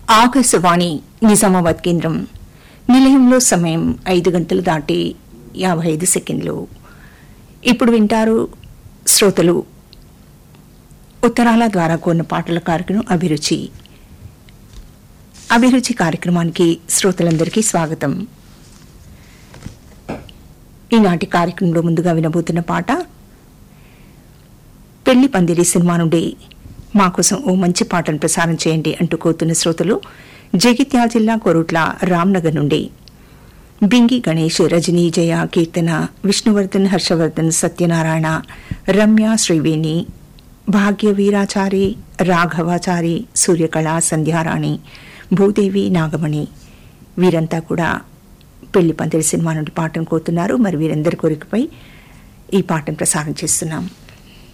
ఆకాశవాణి నిజామాబాద్ కేంద్రం నిలయంలో సమయం ఐదు గంటలు దాటి యాభై ఐదు సెకండ్లు ఇప్పుడు వింటారు శ్రోతలు ఉత్తరాల ద్వారా కోరిన పాటల కార్యక్రమం అభిరుచి అభిరుచి కార్యక్రమానికి శ్రోతలందరికీ స్వాగతం ఈనాటి కార్యక్రమంలో ముందుగా వినబోతున్న పాట పెళ్లి పందిరి సినిమా నుండి మా కోసం ఓ మంచి పాటను ప్రసారం చేయండి అంటూ కోరుతున్న శ్రోతలు జగిత్యాల జిల్లా కొరుట్ల రామ్నగర్ నుండి బింగి గణేష్ రజనీ జయ కీర్తన విష్ణువర్ధన్ హర్షవర్ధన్ సత్యనారాయణ రమ్య శ్రీవేణి భాగ్య వీరాచారి రాఘవాచారి సూర్యకళ సంధ్యారాణి భూదేవి నాగమణి వీరంతా కూడా పెళ్లి పందిరి సినిమా నుండి పాటను కోరుతున్నారు మరి వీరందరి కోరికపై ఈ పాటను ప్రసారం చేస్తున్నాం